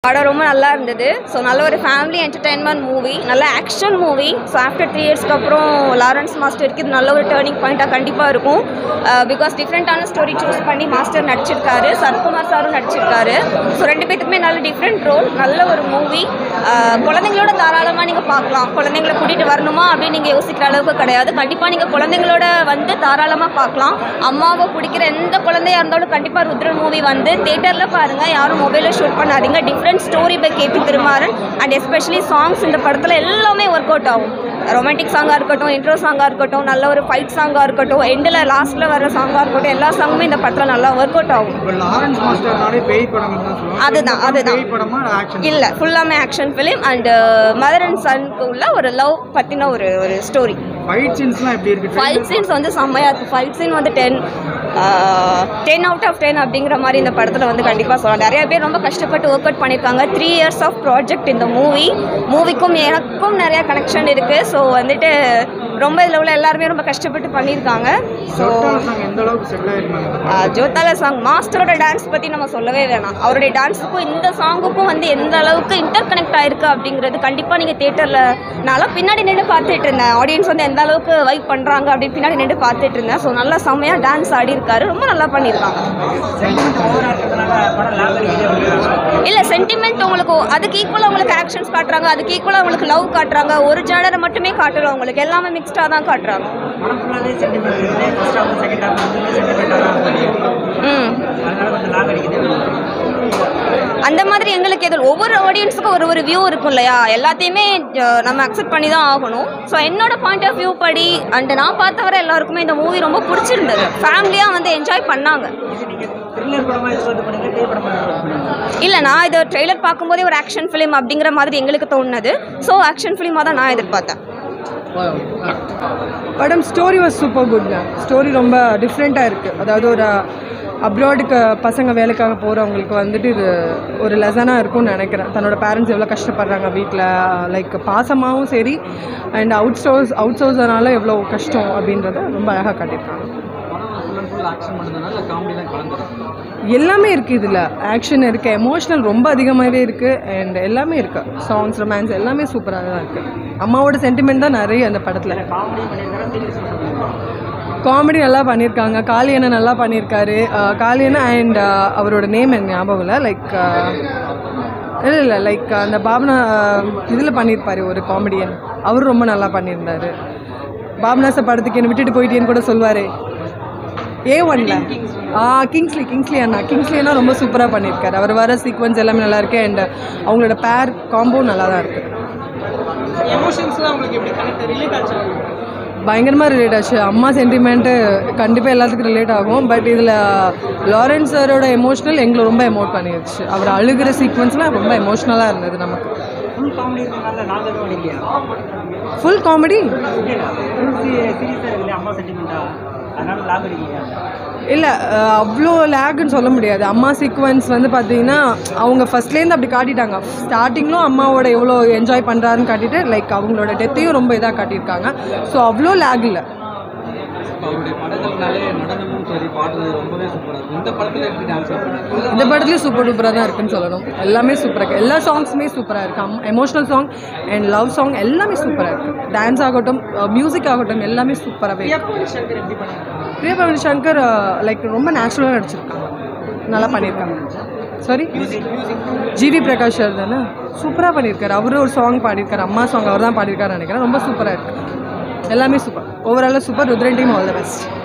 படம் ரொம்ப நல்லா இருந்தது ஸோ நல்ல ஒரு ஃபேமிலி என்டர்டெயின்மெண்ட் மூவி நல்ல action movie so after three இயர்ஸ்க்கு அப்புறம் லாரன்ஸ் மாஸ்டருக்கு இது நல்ல ஒரு டேர்னிங் பாயிண்ட்டாக கண்டிப்பாக இருக்கும் பிகாஸ் டிஃப்ரெண்ட்டான ஸ்டோரி சூஸ் பண்ணி மாஸ்டர் நடிச்சிருக்காரு சரத்குமார் சாரும் நடிச்சிருக்காரு ஸோ ரெண்டு பேத்துக்குமே நல்ல டிஃப்ரெண்ட் ரோல் நல்ல ஒரு மூவி குழந்தைங்களோட தாராளமாக நீங்கள் பார்க்கலாம் குழந்தைங்கள கூட்டிகிட்டு வரணுமா அப்படின்னு நீங்கள் யோசிக்கிற அளவுக்கு கிடையாது கண்டிப்பாக நீங்கள் குழந்தைங்களோட வந்து தாராளமாக பார்க்கலாம் அம்மாவை பிடிக்கிற எந்த குழந்தையா இருந்தாலும் கண்டிப்பாக ருத்ரன் மூவி வந்து தேட்டரில் பாருங்கள் யாரும் மொபைலில் ஷூட் பண்ணாதீங்க different story by KP Thirumaran and especially songs இந்த படத்தில் எல்லாமே ஒர்க் அவுட் ஆகும் ரொமான்டிக் சாங்காக இருக்கட்டும் இன்ட்ரோ சாங்காக இருக்கட்டும் நல்ல ஒரு ஃபைட் சாங்காக இருக்கட்டும் எண்டில் லாஸ்ட்டில் வர சாங்காக இருக்கட்டும் எல்லா சாங்குமே இந்த படத்தில் நல்லா ஒர்க் அவுட் ஆகும் இப்போ லாரன்ஸ் மாஸ்டர்னாலே பேய் படங்கள் தான் சொல்லுவாங்க அதுதான், அதுதான். பேய் படமா ஆக்ஷன் இல்லை ஃபுல்லாமே action film and mother and சனுக்கு உள்ள ஒரு லவ் பற்றின ஒரு ஒரு ஸ்டோரி ஃபைட் சீன்ஸ்லாம் எப்படி இருக்கு ஃபைட் சீன்ஸ் வந்து செம்மையாக இருக்குது ஃபைட் சீன் வந்து ten ten out of ten அப்படிங்கிற மாதிரி இந்த படத்தில் வந்து கண்டிப்பாக சொல்லலாம் நிறைய பேர் ரொம்ப கஷ்டப்பட்டு ஒர்க் அவுட் பண்ணியிருக்காங்க த்ரீ இயர்ஸ் ஆஃப் ப்ராஜெக்ட் இந்த மூவி மூவிக்கும் எனக்கும் நிறைய கனெக்ஷன் இருக்குது ஸோ வந்துட்டு ரொம்ப இதில் உள்ள எல்லாருமே ரொம்ப கஷ்டப்பட்டு பண்ணியிருக்காங்க ஸோ ஜோட்டால சாங் எந்த அளவுக்கு செட்டில் ஆயிருக்காங்க ஜோதால சாங் மாஸ்டரோட டான்ஸ் பற்றி நம்ம சொல்லவே வேணாம் அவருடைய டான்ஸுக்கும் இந்த சாங்குக்கும் வந்து எந்த அளவுக்கு இன்டர் கனெக்ட் ஆயிருக்கு அப்படிங்கிறது கண்டிப்பாக நீங்கள் தேட்டரில் நான்லாம் பின்னாடி நின்று பார்த்துட்டு இருந்தேன் ஆடியன்ஸ் வந்து எந்த அளவுக்கு வைப் பண்ணுறாங்க அப்படின்னு பின்னாடி நின்று பார்த்துட்டு இருந்தேன் ஸோ நல்லா செம்மையாக டான்ஸ் ஆடி இருக்காரு ரொம்ப நல்லா பண்ணியிருக்காங்க இல்லை சென்டிமெண்ட் உங்களுக்கு அதுக்கு ஈக்குவலாக உங்களுக்கு ஆக்ஷன்ஸ் காட்டுறாங்க அதுக்கு ஈக்குவலாக உங்களுக்கு லவ் காட்டுறாங்க ஒரு ஜேனரை மட்டுமே காட்டல உங்களுக்கு எல்லாமே மிக்ஸ்டாக தான் காட்டுறாங்க படம் ஃபுல்லாகவே சென்டிமெண்ட் இருக்குது ஃபர்ஸ்ட் ஹாஃப் செகண்ட் ஹாஃப் வந்து சென்டிமெண்ட்டாக தான் இருக்கும் ம் அதனால கொஞ்சம் லாக் அடிக்குது அந்த மாதிரி எங்களுக்கு எதில் ஒவ்வொரு ஆடியன்ஸுக்கும் ஒரு ஒரு வியூ இருக்கும் இல்லையா எல்லாத்தையுமே அஹ், நம்ம அக்செப்ட் பண்ணி தான் ஆகணும் ஸோ என்னோட பாயிண்ட் ஆஃப் வியூ படி அண்ட் நான் பார்த்தவரை எல்லாருக்குமே இந்த மூவி ரொம்ப பிடிச்சிருந்தது ஃபேமிலியாக வந்து என்ஜாய் பண்ணாங்க நீங்கள் த்ரில்லர் படமாக எதிர்பார்த்து பண்ணீங்க பேய் படமாக எதிர்பார்த்து பண்ணீங்க இல்லை நான் இது ட்ரெய்லர் பார்க்கும்போதே ஒரு ஆக்ஷன் ஃபிலிம் அப்படிங்கிற மாதிரி எங்களுக்கு தோணுனது ஸோ ஆக்ஷன் ஃபிலிமாக தான் நான் எதிர்பார்த்தேன் படம் ஸ்டோரி வாஸ் சூப்பர் குட்ங்க ஸ்டோரி ரொம்ப டிஃப்ரெண்ட்டாக இருக்குது அதாவது ஒரு அப்ராடுக்கு பசங்க வேலைக்காக போகிறவங்களுக்கு வந்துட்டு இது ஒரு லெசனாக இருக்கும்னு நினைக்கிறேன் தன்னோட பேரண்ட்ஸ் எவ்வளோ கஷ்டப்படுறாங்க வீட்டில் லைக் பாசமாகவும் சரி அண்ட் அவுட் சோர்ஸ் அவுட் சோர்ஸனால எவ்வளோ கஷ்டம் அப்படின்றத ரொம்ப அழகாக காட்டியிருக்காங்க எல்லாமே இருக்குது இதில் ஆக்ஷன் இருக்குது எமோஷ்னல் ரொம்ப அதிகமாகவே இருக்குது அண்ட் எல்லாமே இருக்குது சாங்ஸ் ரொமான்ஸ் எல்லாமே சூப்பராக தான் இருக்குது அம்மாவோட சென்டிமெண்ட் தான் நிறைய அந்த படத்தில் காமெடி பண்ணியிருக்காங்க சீரியஸ் பண்ணியிருக்காங்க காமெடி நல்லா பண்ணியிருக்காங்க காளியண்ணன் நல்லா பண்ணியிருக்காரு அஹ் காளியண்ணன் அண்ட் அவரோட நேம் எனக்கு ஞாபகம் இல்லை லைக் இல்லை இல்லை லைக் அந்த பாபனா இதில் பண்ணியிருப்பாரு ஒரு காமெடியன் அவரும் ரொம்ப நல்லா பண்ணியிருந்தாரு பாபனாச படத்துக்கு என்னை விட்டுட்டு போயிட்டேன்னு கூட சொல்லுவார் ஏ ஒன்ல ஆ கிங்ஸ்லி கிங்ஸ்லி அண்ணா கிங்ஸ்லி அண்ணா ரொம்ப சூப்பராக பண்ணியிருக்காரு அவர் வர சீக்வன்ஸ் எல்லாமே நல்லா இருக்கு அண்ட் அவங்களோட பேர் காம்போ நல்லா தான் இருக்குது எமோஷன்ஸ்லாம் உங்களுக்கு எப்படி கனெக்ட் ரிலேட் ஆச்சு பயங்கரமாக ரிலேட் ஆச்சு அம்மா சென்டிமெண்ட்டு கண்டிப்பாக எல்லாத்துக்கும் ரிலேட் ஆகும் பட் இதில் லாரன்ஸ் சாரோட எமோஷ்னல் எங்களை ரொம்ப எமோட் பண்ணிடுச்சு அவர் அழுகிற சீக்வன்ஸ்லாம் ரொம்ப எமோஷ்னலாக இருந்தது நமக்கு ஃபுல் காமெடி இருக்கிறனால லாக் எதுவும் அடிக்கலையா ஃபுல் காமெடி ஃபுல் சீரியஸாக இருக்குல்லையா அம்மா சென்டிமெண்ட்டாக அதனால லாக் அடிக்கலையா இல்லை அவ்வளோ லேக்குன்னு சொல்ல முடியாது அம்மா சீக்வன்ஸ் வந்து பார்த்தீங்கன்னா அவங்க ஃபஸ்ட்லேருந்து அப்படி காட்டிட்டாங்க ஸ்டார்டிங்லும் அம்மாவோட எவ்வளோ என்ஜாய் பண்ணுறாருன்னு காட்டிட்டு லைக் அவங்களோட டெத்தையும் ரொம்ப இதாக காட்டியிருக்காங்க ஸோ அவ்வளோ லேக் இல்லை அவருடைய படங்கள்னாலே நடனமும் சரி பாட்டு ரொம்பவே சூப்பராக இருக்கும் இந்த படத்தில் எப்படி டான்ஸ் பண்ணுறாங்க இந்த படத்துலையும் சூப்பர் டூப்பராக தான் இருக்குன்னு சொல்லணும் எல்லாமே சூப்பராக இருக்குது எல்லா சாங்ஸுமே சூப்பராக இருக்குது emotional song and love song எல்லாமே சூப்பராக இருக்குது டான்ஸ் ஆகட்டும் மியூசிக் ஆகட்டும் எல்லாமே சூப்பராகவே பிரியபவனி சங்கர் லைக் ரொம்ப நேச்சுரலாக நடிச்சிருக்காங்க நல்லா பண்ணியிருக்காங்க சாரி ஜிவி பிரகாஷ் சார் தானே சூப்பராக பண்ணியிருக்காரு அவரும் ஒரு சாங் பாடியிருக்காரு அம்மா சாங் அவர் தான் பாடியிருக்காருன்னு நினைக்கிறேன் ரொம்ப சூப்பராக இருக்குது எல்லாமே சூப்பர் ஓவராலாக super Rudhran team all the best